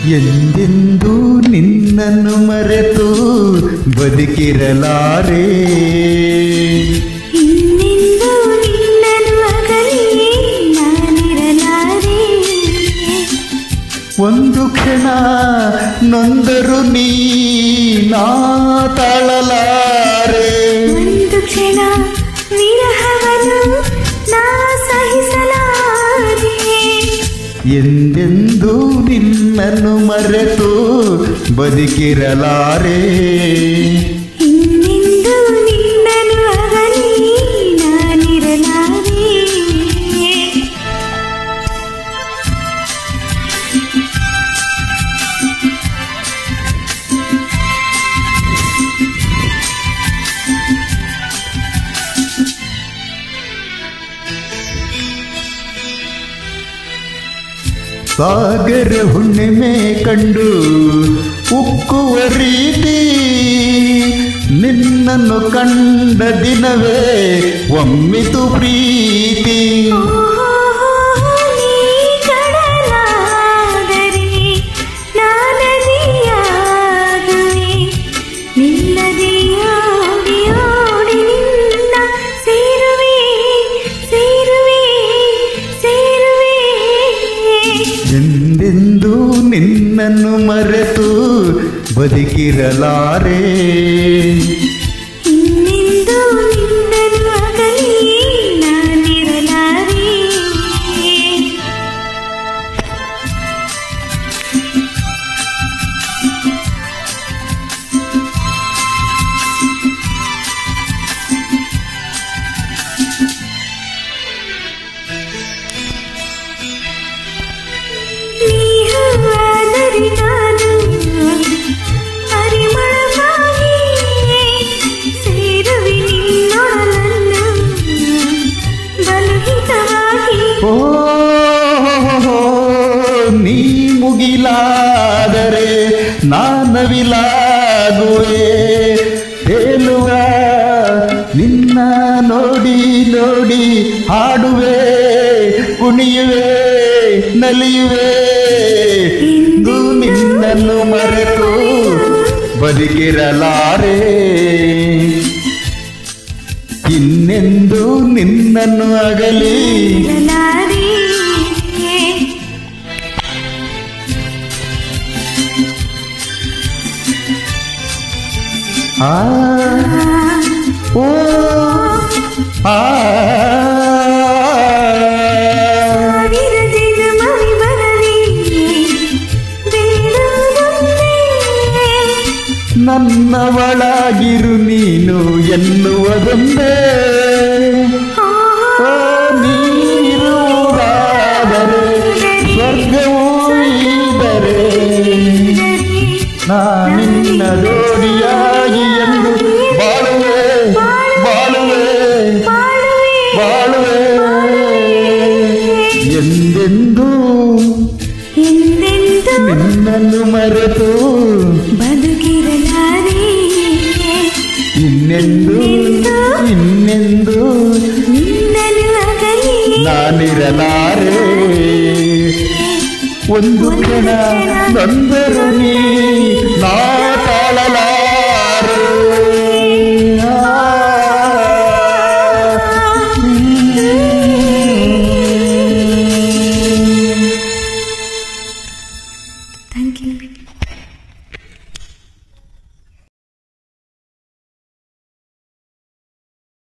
ಎಂದೆಂದೂ ನಿನ್ನನ್ನು ಮರೆತು ಬದುಕಿರಲಾರೆ ಇನ್ನೆಂದೂ ನಿನ್ನನ್ನು ಅಗಲಿ ನಾನಿರಲಾರೆ ಒಂದು ಕ್ಷಣ ನೊಂದರು ನೀ ನಾ ತಾಳಲಾರೆ ಒಂದು ಕ್ಷಣ ವಿರಹವನ್ನು ನಾ ಸಹಿಸಲಾರೆ ಎಂದೆಂದೂ ನಿನ್ನನ್ನು ಮರೆತು ಬದುಕಿರಲಾರೆ ಇನ್ನೆಂದೂ ನಿನ್ನನ್ನು ಅಗಲಿ ನಾನಿರಲಾರೆ ಸಾಗರ ಹುಣ್ಣಿಮೆ ಕಂಡು ಉಕ್ಕುವ ರೀತಿ ನಿನ್ನನ್ನು ಕಂಡ ದಿನವೇ ಒಮ್ಮಿತು ಪ್ರೀತಿ ನೀ ಕಡಲಾದರೆ ನಾನದಿಯಾಗುವೆ ನಿಲ್ಲದೆ ಓಡಿ ಓಡಿ ನಿನ್ನ ಸೇರುವೆ ಸೇರುವೆ ಸೇರುವೆ ಎಂದೆಂದೂ ನಿನ್ನನ್ನು ಮರೆತು ಬದುಕಿರಲಾರೆ ಇನ್ನೆಂದೂ ನಿನ್ನನ್ನು ಅಗಲಿ ನಾನಿರಲಾರೆ ನೀಹಾದರೆ ನಾನು ಪರಿಮಳವಾಗಿ ಸೇರುವೆ ನಿನ್ನೊಡಲನ್ನು ಬಲುಹಿತವಾಗಿ ಓ ನೀ ಮುಗಿಲಾದರೆ ನಾನವಿಲಾಗುವೆ ತೇಲುವ ನಿನ್ನ ನೋಡಿ ನೋಡಿ ಹಾಡುವೆ ಕುಣಿಯುವೆ ನಲಿಯುವೆ ಇಂದು ನಿನ್ನನ್ನು ಮರೆತು ಬದುಕಿರಲಾರೆ ಇನ್ನೆಂದು ನಿನ್ನನ್ನು ಅಗಲಿ ಇರಲಾರೆ ಆ ಓ ಆ ಸಾವಿರ ಜನ್ಮವಿ ಬರಲಿ ಬೇಡುವುದೊಂದೇ ನನ್ನವಳಾಗಿರು ನೀನು ಎನ್ನುವುದೊಂದೇ ಓ ನೀರುವುದಾದರೆ ಸ್ವರ್ಗವೂ ಈದರೆ ನಾನಿನ್ನ ಜೋಡಿಯಾಗಿ ಎಂದು ಬಾಳುವೆ ಬಾಳುವೆ ಬಾಳುವೆ ಎಂದೆಂದೂ ಎಂದೆಂದು ನಿನ್ನನ್ನು ಮರೆತು ಬದುಕಿರಲಾರೆ ಇನ್ನೆಂದು ಇನ್ನೆಂದು ನಿನ್ನನು ಅಗಲಿ ನಾನಿರಲಾರೆ ಒಂದು ಕ್ಷಣ ನೊಂದರು ನೀ ನಾ